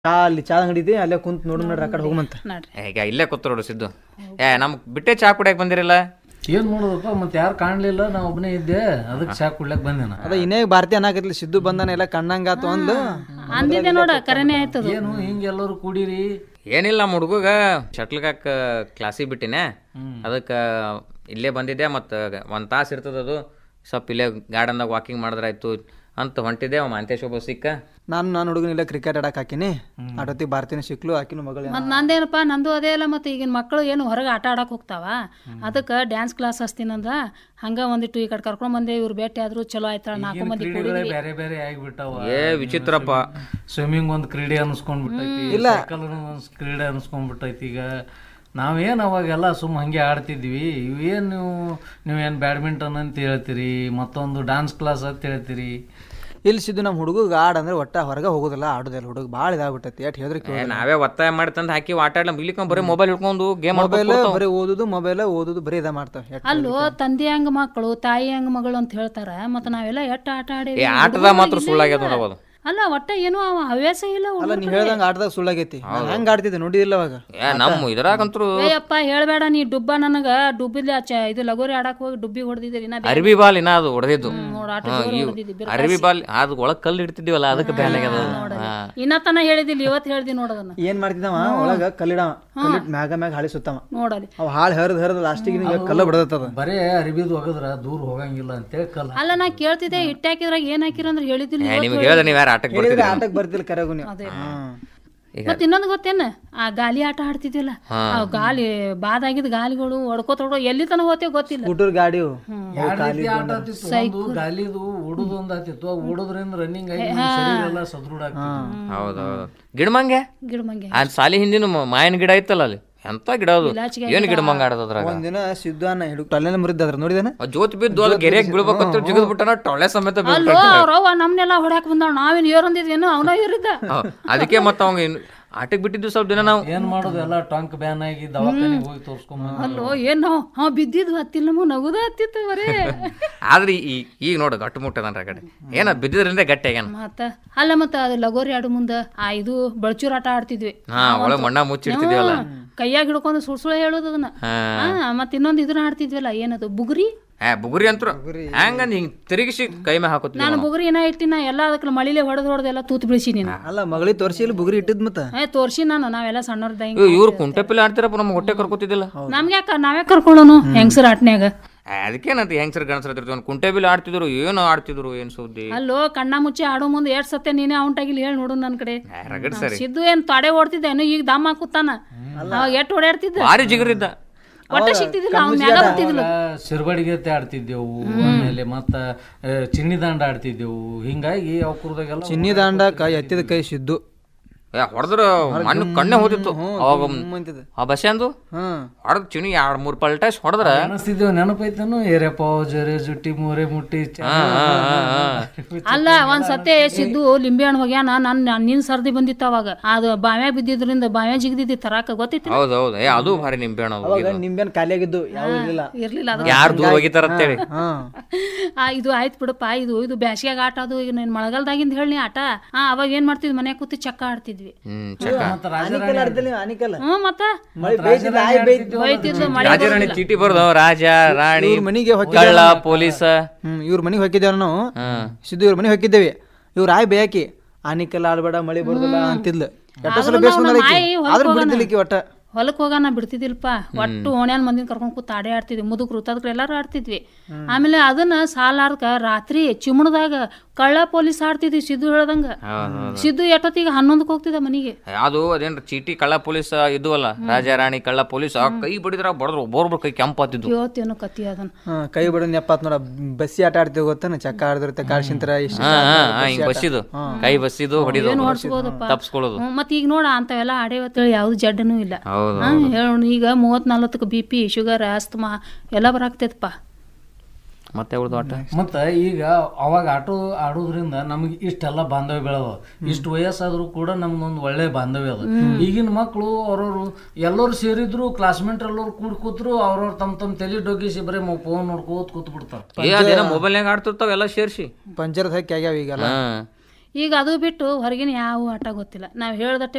ಚಾ ಅಲ್ಲಿ ಚಾ ಅಂಗಡಿ ಇದೆ ಅಲ್ಲೇ ಕುಂತ್ ನೋಡು ನೋಡ್ರಿ ಆ ಕಡೆ ಹೋಗಮಂತ ನೋಡ್ರಿ ಈಗ ಇಲ್ಲೇ ಕೂತ್ರೋಡು ಸಿದ್ದು ಏ ನಮ್ ಬಿಟ್ಟೆ ಚಾ ಕುಡಿಯಕ್ ಬಂದಿರಲ್ಲ ಏನ್ ಮಾಡೋದಪ್ಪ ಮತ್ತೆ ಯಾರು ಕಾಣ್ಲಿಲ್ಲ ನಾ ಒಬ್ಬನೇ ಇದ್ದೆ ಅದಕ್ಕೆ ಚಾ ಕುಡ್ಲಕ್ ಬಂದೆ ನಾ ಅದ ಇನ್ನೇ ಭಾರತೀಯ ಅನ್ನಕತ್ಲಿ ಸಿದ್ದು ಬಂದಾನ ಎಲ್ಲ ಕಣ್ಣಂಗಾತು ಅಂದು ಅಂದಿದ್ದೆ ನೋಡ ಕರೆನೇ ಆಯ್ತದ ಏನು ಹಿಂಗೆ ಎಲ್ಲರೂ ಕೂಡಿರಿ ಏನಿಲ್ಲ ನಮ್ಮ ಹುಡುಗ ಶಟ್ಲ್ಗಾಕ್ ಕ್ಲಾಸಿಗೆ ಬಿಟ್ಟಿನೆ ಅದಕ್ಕೆ ಇಲ್ಲೇ ಬಂದಿದ್ದೆ ಮತ್ತು ಒಂದು ತಾಸು ಇರ್ತದ ಅದು ಸ್ವಲ್ಪ ಇಲ್ಲೇ ಗಾರ್ಡನ್ದಾಗ ವಾಕಿಂಗ್ ಮಾಡಿದ್ರಾಯ್ತು ಅಂತ ಹೊಂಟಿದ್ದೆ ಅವ ಮಾಂತೇಶ್ ಒಬ್ಬ ಸಿಕ್ಕ ನಾನು ನಾನು ಹುಡುಗನ ಇಲ್ಲ ಕ್ರಿಕೆಟ್ ಆಡಕ್ ಹಾಕಿನಿ ಆಟೋತಿ ಭಾರತೀಯ ಸಿಕ್ಲು ಆಕಿನ ಮಗಳು ಮತ್ ನಂದೇನಪ್ಪ ನಂದು ಅದೇ ಅಲ್ಲ ಮತ್ತೆ ಈಗಿನ ಮಕ್ಕಳು ಏನು ಹೊರಗೆ ಆಟ ಆಡಕ್ ಹೋಗ್ತಾವ ಅದಕ್ಕೆ ಡ್ಯಾನ್ಸ್ ಕ್ಲಾಸ್ ಹಚ್ತೀನಂದ ಹಂಗ ಒಂದಿಟ್ಟು ಈ ಕಡೆ ಕರ್ಕೊಂಡ್ ಬಂದೆ ಇವ್ರು ಭೇಟಿ ಆದ್ರು ಚಲೋ ಆಯ್ತಾಳ ನಾಲ್ಕು ಮಂದಿ ಕ್ರೀಡೆಗಳೇ ಬೇರೆ ಬೇರೆ ಆಗಿಬಿಟ್ಟಾವ ಏ ವಿಚಿತ್ರಪ್ಪ ಸ್ವಿಮ್ಮಿಂಗ್ ಒಂದು ಕ್ರೀಡೆ ಅನ್ಸ್ಕೊಂಡ್ಬಿಟ್ಟೈತಿ ಸೈಕಲ್ ಒಂದು ಕ್ರೀಡೆ ಅನ್ಸ್ಕೊಂಡ್ಬಿಟ್ಟೈತಿ ಈಗ ನಾವೇನು ಅವಾಗೆಲ್ಲ ಸುಮ್ಮ ಹಂಗೆ ಆಡ್ತಿದ್ವಿ ಇವೇನು ನೀವು ನೀವೇನು ಬ್ಯಾಡ್ಮಿಂಟನ್ ಅಂತ ಹೇಳ್ತೀರಿ ಮತ್ತೊಂದು ಡಾನ್ಸ್ ಕ್ಲಾಸ್ ಅಂತ ಹೇಳ್ತೀರಿ ಇಲ್ಲಿ ಸಿದ್ದು ನಮ್ಮ ಹುಡುಗ ಆಡ ಅಂದ್ರೆ ಒಟ್ಟ ಹೊರಗೆ ಹೋಗೋದಿಲ್ಲ ಆಡೋದಿಲ್ಲ ಹುಡುಗ ಭಾಳ ಇದಾಗ್ಬಿಟ್ಟೈತಿ ಎಟ್ ಹೇಳಿದ್ರೆ ಏ, ನಾವೇ ಒತ್ತಾಯ ಮಾಡಿ ತಂದು ಹಾಕಿ ಆಟ ಆಡ್ಲ ಇಲ್ಲಿಕ ಬರೀ ಮೊಬೈಲ್ ಹಿಡ್ಕೊಂಡು ಗೇಮ್ ಮೊಬೈಲ್ ಬರೀ ಓದುದು ಮೊಬೈಲ್ ಓದುದು ಬರೀ ಇದ ಮಾಡ್ತಾವ ಎಟ್ ಅಲ್ಲೋ ತಂದೆ ಹಂಗ ಮಕ್ಕಳು ತಾಯಿ ಹಂಗ ಮಗಳು ಅಂತ ಹೇಳ್ತಾರ ಮತ್ತ ನಾವೆಲ್ಲ ಎಟ್ಟ ಆಟ ಆಡಿ ಏ ಆಟದ ಮಾತ್ರ ಸುಳ್ಳಾಗ್ಯದ ನೋಡವ ಅದು ಅಲ್ಲ ಒಟ್ಟ ಏನು ಅವ ಹವ್ಯಾಸ ಇಲ್ಲ ಅಲ್ಲ ನೀವ್ ಹೇಳ್ದಂಗ ಆಟದಾಗ ಸುಳ್ಳಾಗೈತಿ ನಾನ್ ಹೆಂಗ್ ಆಡ್ತಿದ್ದೆ ನೋಡಿದಿಲ್ಲ ಅವಾಗ ಏ ನಮ್ಮ ಇದ್ರಾಗಂತೂ ಏಯಪ್ಪ ಹೇಳ್ಬೇಡ ನೀ ಡುಬ್ಬ ನನಗ ಡುಬ್ಬಿಲಿ ಆಚೆ ಇದು ಲಗೋರಿ ಆಡಕ್ ಹೋಗಿ ಡುಬ್ಬಿ ಹೊಡೆದಿದ್ದೀರಿ ನಾ ಅರ್ಬಿ ಬಾಲ್ ಇನ್ನ ಅದು ಹೊಡೆದಿದ್ದು ನೋಡ ಆಟ ಹಾ, ಜೋರ್ ಇವ್ ಹೊಡ್ದಿದ್ದಿ, ಅರ್ಬಿ ಬಾಲ್ ಅದು ಒಳಗ್ ಕಲ್ಲು ಇಡ್ತಿದ್ದೀವಲ್ಲ ಅದಕ್ಕೆ ಬ್ಯಾನ್ ಆಗ್ಯದ ಅದು. ಹಾ. ಇನ್ನ ತನ ಹೇಳಿದಿಲ್ಲ ಇವತ್ ಹೇಳ್ದಿ ನೋಡದನ್ನ ಏನ್ ಮಾಡ್ತಿದ್ದವ ಒಳಗ ಕಲ್ಲಿಡವ ಕಲ್ಲಿಟ್ ಮ್ಯಾಗ ಮ್ಯಾಗ ಹಾಳಿ ಸುತ್ತವ ನೋಡಲಿ ಅವ್ ಹಾಳು ಹರಿದ್ ಹರಿದ್ ಲಾಸ್ಟಿಗೆ ಕಲ್ಲ ಬಿಡದತ್ತದ ಬರೇ ಅರಿಬಿದು ಒಗದ್ರ ದೂರ ಹೋಗಂಗಿಲ್ಲ ಅಂತೇಳಿ ಕಲ್ಲ ಅಲ್ಲ ನಾ ಕೇಳ್ತಿದ್ದೆ ಇಟ್ಟ ಹಾಕಿದ್ರಾಗ ಏನ್ ಹಾಕಿರ ಅಂದ್ರೆ ಹೇಳಿದಿಲ್ಲ ಏ, ನಿಮ್ಗೆ ಹೇಳ್ದೆ ನೀವ್ ಯಾರು ಆಟಕ್ಕೆ ಹೇಳಿದ್ರೆ ಬರ್ತೀರಿ ಆಟಕ್ ಬರ್ತಿಲ್ಲ ಕರೆಗೂ ನೀವು ಹ್ಮ್. ಮತ್ ಇನ್ನೊಂದು ಗೊತ್ತೇನ ಆ ಗಾಲಿ ಆಟ ಆಡ್ತಿದ್ವಲ್ಲ ಆ ಗಾಲಿ ಬಾದಾಗಿದ್ ಗಾಲಿಗಳು ಹೊಡ್ಕೋತ ಹೊಡ್ಕೋ ಎಲ್ಲಿ ತನ ಹೋತೇವ್ ಗೊತ್ತಿಲ್ಲ ಸ್ಕೂಟರ್ ಗಾಡಿ ಎರಡ್ ರೀತಿ ಆಟ ಆತಿತ್ತು ಒಂದು ಗಾಲಿದು ಓಡುದು ಒಂದ್ ಆತಿತ್ತು ಆ ಓಡೋದ್ರಿಂದ ರನ್ನಿಂಗ್ ಆಗಿ ನಮ್ ಶರೀರ ಎಲ್ಲ ಸದೃಢ ಆಗ್ತಿತ್ತು ಹೌದೌದು ಗಿಡಮಂಗೆ ಗಿಡಮಂಗೆ ಆ ಸಾಲಿ ಹಿಂದಿನ ಮ- ಮಾವಿನ ಗಿಡ ಐತಲ್ಲ ಅಲ್ಲಿ ಎಂತ ಗಿಡ ಅದು ಏನ್ ಗಿಡಮಂಗ ಆಡೋದ್ರಾಗ ಒಂದಿನ ಸಿದ್ಧಾನ ಹಿಡು ಟಲ್ಲೆನ ಮುರಿದ್ದದ್ರ ನೋಡಿದೇನ ಜೋತ್ ಬಿದ್ದು ಅದು ಗೆರೆಗ್ ಬೀಳ್ಬೇಕಂತ ಜಿಗದ್ ಬಿಟ್ಟನ ಟೊಳ್ಳೆ ಸಮೇತ ಬೀಳ್ತಾನ. ಅಲ್ಲೋ ಅವ್ರವ್ವ ನಮ್ನೆಲ್ಲ ಹೊಡ್ಯಾಕ್ ಬಂದಾಳ ನಾವೇನ್ ಏರಂದಿದ್ವೇನು ಅವನ ಏರಿದ್ದ ಹೌದ್. ಅದಕ್ಕೆ ಮತ್ತ ಅವಂಗ ಇನ್ನು ಆಟಕ್ ಬಿಟ್ಟಿದ್ದು ಸ್ವಲ್ಪ ದಿನ ನಾವು ಏನ್ ಮಾಡೋದು ಎಲ್ಲ ಟಂಕ್ ಬ್ಯಾನ್ ಆಗಿ ದವಾಖಾನಿಗೆ ಹೋಗಿ ತೋರ್ಸ್ಕೊಂಡ್ ಬಂದ್ವಿ. ಅಲ್ಲೋ ಏನ್ ನಾವು ಹಾ ಬಿದ್ದಿದ್ವು ಹತ್ತಿಲ್ಲ ನಮಗ್ ನಗುದ ಹತ್ತಿತ್ತು ಬರೇ ಆದ್ರೆ ಈ ಈಗ ನೋಡು ಗಟ್ಟು ಮುಟ್ಟದನ್ರ ಕಡೆ ಏನ ಬಿದ್ದಿದ್ರಿಂದ ಗಟ್ಟಿ ಆಗ್ಯಾನ ಮತ್ತ ಅಲ್ಲ ಮತ್ತ ಅದು ಲಗೋರಿ ಆಡು ಮುಂದ ಆ ಇದು ಬಳಚೂರ್ ಆಟ ಆಡ್ತಿದ್ವಿ ಹಾ ಒಳಗ್ ಮಣ್ಣ ಮುಚ್ಚಿಡ್ತಿದೀವಲ್ಲ ಕೈಯಾಗ ಹಿಡ್ಕೊಂಡು ಸುಳ್ ಸುಳ್ಳ ಹೇಳೋದು ಅದನ್ನ ಹಾ ಮತ್ತ ಇನ್ನೊಂದ್ ಇದನ್ನ ಆಡ್ತಿದ್ವಲ್ಲ ಏನದು ಬುಗುರಿ ಏ ಬುಗುರಿ ಅಂತರು ಹೆಂಗಂದ್ ಹಿಂಗ್ ತಿರುಗಿಸಿ ಕೈ ಮ್ಯಾಗ ಹಾಕೋತೀವಿ ನಾನು ಬುಗುರಿ ಏನ ಇಟ್ಟಿನ ಎಲ್ಲ ಅದಕ್ಕೆ ಮಳಿಲೆ ಹೊಡೆದ್ ಹೊಡೆದ್ ಎಲ್ಲ ತೂತ್ ಬಿಡಿಸಿ ನೀನು ಅಲ್ಲ ಮಗಳಿಗೆ ತೋರಿಸಿ ಇಲ್ಲಿ ಬುಗುರಿ ಇಟ್ಟಿದ್ ಮತ್ತ ಏ ತೋರ್ಸಿ ನಾನು ನಾವೆಲ್ಲ ಸಣ್ಣವ್ರದಾಗ ಇವ್ರು ಕುಂಟೆ ಪಿಲ್ಲ ಆಡ್ತಿರಪ್ಪ ನಮ್ಗೆ ಹೊಟ್ಟೆ ಕರ್ಕೋತಿದ್ದಿಲ್ಲ ನಮ್ಗೆ ಯಾಕ ನಾವೇ ಕರ್ಕೊಳ್ಳೋನು ಹೆಂಗಸರ ಆಟ್ನ್ಯಾಗ ಅದಕ್ಕೇನಂತ ಹೆಂಗ್ಸರ್ ಗಣಸರ್ ಇರ್ತೀವಿ ಕುಂಟೆ ಬಿಲ್ ಆಡ್ತಿದ್ರು ಏನು ಆಡ್ತಿದ್ರು ಏನ್ ಸುದ್ದಿ ಅಲ್ಲೋ ಕಣ್ಣ ಮುಚ್ಚಿ ಆಡೋ ಮುಂದೆ ಎರಡ್ ಸತ್ತೆ ನೀನೇ ಔಂಟಾಗಿಲ್ಲ ಹೇಳಿ ನೋಡು ನನ್ ಕಡೆ ಏ, ರಗಡ್ ಸರಿ ಸಿದ್ದು ಏನ್ ತಾಡೆ ಓಡ್ತಿದ್ದೇನು ಈಗ ದಮ್ ಹಾಕುತ್ತಾನ ಅವಾಗ ಎಟ್ ಓಡಾಡ್ತಿದ್ದ ಭಾರಿ ಜಿಗರಿದ್ದ ಒಟ್ಟ ಸಿಕ್ತಿದ್ದಿಲ್ಲ ಅವ್ನ ಮ್ಯಾಗ ಬರ್ತಿದ್ದಿಲ್ಲ ಆ, ಸಿರ್ಬಡಿಗೆತೆ ಆಡ್ತಿದ್ದೆವು ಆಮೇಲೆ ಮತ್ತ ಆ, ಚಿನ್ನಿ ದಾಂಡ ಆಡ್ತಿದ್ದೆವು ಹಿಂಗಾಗಿ ಅವಕುರದಾಗೆಲ್ಲ ಚಿನ್ನಿ ದಾಂಡಕ ಎತ್ತಿದ ಕೈ ಸಿದ್ದು ಏ ಹೊಡೆದ್ರ ಮಣ್ಣು ಕಣ್ಣೆ ಹೋದಿತ್ತು ಅವಾಗ ಅಂತಿದ್ದ ಆ ಬಸ್ಯಾಂದು ಹ್ಮ್ ಹೊಡೆದ್ ಚಿನಿ ಎರಡ್ ಮೂರ್ ಪಲ್ಟಾಸ್ ಹೊಡೆದ್ರ ಅನಿಸ್ತಿದ್ದೇವು ನೆನಪೈತನು ಏರೆ ಪಾವ್ ಜರೆ ಜುಟ್ಟಿ ಮೂರೆ ಮುಟ್ಟಿ ಚ- ಅಲ್ಲ ಒಂದ್ ಸತೆ ಸಿದ್ದು ಲಿಂಬೆ ಹಣ್ಣು ಹೋಗ್ಯಾನ ನನ್ ನಿನ್ ಸರ್ದಿ ಬಂದಿತ್ತು ಅವಾಗ ಅದು ಬಾವ್ಯಾಗ ಬಿದ್ದಿದ್ರಿಂದ ಬಾವ್ಯಾಗ ಜಿಗದಿದ್ದಿ ತರಾಕ ಗೊತ್ತಿತ್ತು ಹೌದೌದು ಏ ಅದು ಭಾರಿ ನಿಂಬೆ ಹಣ್ಣು ಅದು. ಅವಾಗ ನಿಂಬೆನ್ ಖಾಲಿ ಆಗಿದ್ದು ಯಾವ ಇರ್ಲಿಲ್ಲ ಇರ್ಲಿಲ್ಲ ಅದು ಯಾರ್ ದೂರ ಹೋಗಿತಾರ ಅಂತೇಳಿ ಹಾ ಆ, ಇದು ಆಯ್ತು ಬಿಡಪ್ಪ ಇದು ಇದು ಬ್ಯಾಸಿಗ್ಯಾಗ ಆಟ ಅದು ಈಗ ನೀನ್ ಮಳೆಗಾಲದಾಗಿಂದ ಹೇಳಿ ಆಟ ಆ ಅವಾಗ ಏನ್ ಮಾಡ್ತಿದ್ವಿ ಮನ್ಯಾಗ ಕೂತಿ ಚಕ್ಕ ಆಡ್ತಿದ್ವಿ ಹ್ಮ್ ಚಕ್ಕ ಆನಿಕಲ್ ಆಡ್ತಿಲ್ಲ ನೀವು ಆನಿಕಲ್ ಹ್ಞೂ ಮತ್ತ ಮಳಿ ಬೇಯ್ತಿದ್ದ ಆಯ್ ಬೇಯ್ತಿದ್ದು ಬೈತಿದ್ಲು ಮಳೆ ರಾಜರಾಣಿ ಚೀಟಿ ಬರ್ದು ರಾಜ ರಾಣಿ ಇವ್ರ ಮನಿಗೆ ಕಳ್ಳ ಪೊಲೀಸ ಹ್ಮ್ ಇವ್ರ ಮನಿಗೆ ಹೋಗಿದ್ದೇವ ನಾವು ಹ್ಮ್ ಸಿದ್ದು ಇವ್ರ ಮನೆಗೆ ಹೋಗಿದ್ದೇವೆ ಇವ್ರ ಆಯ್ ಬೇಯಾಕಿ ಆನಿಕಲ್ ಆಡ್ಬೇಡ ಮಳಿ ಬರುದಿಲ್ಲ ಅಂತಿದ್ಲು ಎಟ್ಟ ಸಲ ಆದ್ರೂ ಬೇಸ್ಕೊಂಡಾಳ ನಮ್ಮ ಆಕಿ. ಆಯಿ ಹೊಲಕ್ ಆದ್ರೂ ಹೋಗೋಣ. ಬಿಡ್ತಿಲಿಕ್ಕಿ ಒಟ್ಟ ಹೊಲಕ್ ಹೋಗಾನ ಬಿಡ್ತಿದ್ದಿಲ್ಪ ಒಟ್ಟು ಓಣ್ಯಾನ್ ಮಂದಿನ ಕರ್ಕೊಂಡ್ ಕೂತ್ ಆಡೇ ಆಡ್ತಿದ್ವಿ ಮುದುಕ್ರು ತದಕ್ರು ಎಲ್ಲಾರು ಆಡ್ತಿದ್ವಿ ಆಮೇಲೆ ಅದನ್ನ ಸಾಲಾರ್ಕ ರಾತ್ರಿ ಚಿಮಣದಾಗ ಕಳ್ಳ ಪೊಲೀಸ್ ಆಡ್ತಿದ್ವಿ ಸಿದ್ದು ಹೇಳ್ದಂಗ ಸಿದ್ದು ಎಷ್ಟೊತ್ತಿಗೆ ಹನ್ನೊಂದಕ್ಕೆ ಹೋಗ್ತಿದ್ದ ಮನಿಗೆ ಅದು ಅದೇನ್ ಚೀಟಿ ಕಳ್ಳ ಪೊಲೀಸ್ ಇದ್ವಲ್ಲ ರಾಜ ರಾಣಿ ಕಳ್ಳ ಪೊಲೀಸ್ ಆ ಕೈ ಬಡಿದ್ರ ಬಡದ್ರು ಒಬ್ಬೊಬ್ರು ಕೈ ಕೆಂಪಾತಿದ್ದು ಕೇಳ್ತೇನೋ ಕತಿ ಅದನ್ನ ಹಾ ಕೈ ಬಿಡೋನ್ ಎಪ್ಪತ್ ನೋಡ ಬಸ್ಸಿ ಆಟ ಆಡ್ತೀವಿ ಗೊತ್ತಾನ ಚಕ್ಕ ಆಡ್ದಿರುತ್ತೆ ಕಾಡ್ಸಿಂತರ ಇಷ್ಟ ಹಾ ಹಾ ಹಾ ಹಿಂಗ್ ಬಸ್ಸಿದು ಕೈ ಬಸ್ಸಿದು ಹೊಡಿದು ನೋಡ್ಸ್ಬೋದಪ್ಪ ತಪ್ಸ್ಕೊಳ್ಳೋದು ಹ್ಮ್, ಮತ್ತ್ ಈಗ ನೋಡ ಅಂತವೆಲ್ಲ ಆಡೇವತ್ತೇಳಿ ಯಾವ್ದು ಜಡ್ಡನೂ ಇಲ್ಲ ಹೌದು ಹಾ, ಹೇಳೋಣ ಈಗ ಮೂವತ್ ನಲ್ವತ್ತಕ್ಕೆ ಬಿ ಪಿ ಶುಗರ್ ಆಸ್ತಮಾ ಎಲ್ಲ ಬರಾಕ್ತೈತಪ್ಪ ಮತ್ತೆ ಉಳ್ದು ಆಟ ಮತ್ತ ಈಗ ಅವಾಗ ಆಟೋ ಆಡೋದ್ರಿಂದ ನಮ್ಗೆ ಇಷ್ಟೆಲ್ಲ ಬಾಂಧವ್ಯ ಬೆಳೆದ ಇಷ್ಟು ವಯಸ್ಸಾದ್ರೂ ಕೂಡ ನಮ್ಗೊಂದು ಒಳ್ಳೆ ಬಾಂಧವ್ಯ ಅದ ಈಗಿನ ಮಕ್ಕಳು ಅವ್ರವ್ರು ಎಲ್ಲರೂ ಸೇರಿದ್ರು ಕ್ಲಾಸ್ಮೇಟ್ ಎಲ್ಲರೂ ಕೂಡ್ ಕೂತ್ರು ಅವ್ರವ್ರ ತಮ್ಮ ತಮ್ಮ ತಲೆ ಡೊಗ್ಗಿಸಿ ಬರೀ ಫೋನ್ ನೋಡ್ಕೋತ ಕೂತ್ ಬಿಡ್ತಾರ ಏ ಅದೇನೋ ಮೊಬೈಲ್ನಾಗ ಆಡ್ತಿರ್ತಾವ ಎಲ್ಲ ಸೇರ್ಸಿ ಪಂಚರದ ಹಕ್ಕಿ ಆಗ್ಯಾವ ಈಗೆಲ್ಲ ಹಾ ಈಗ ಅದು ಬಿಟ್ಟು ಹೊರಗಿನ ಯಾವ ಆಟ ಗೊತ್ತಿಲ್ಲ ನಾವ್ ಹೇಳ್ದಟ್ಟೆ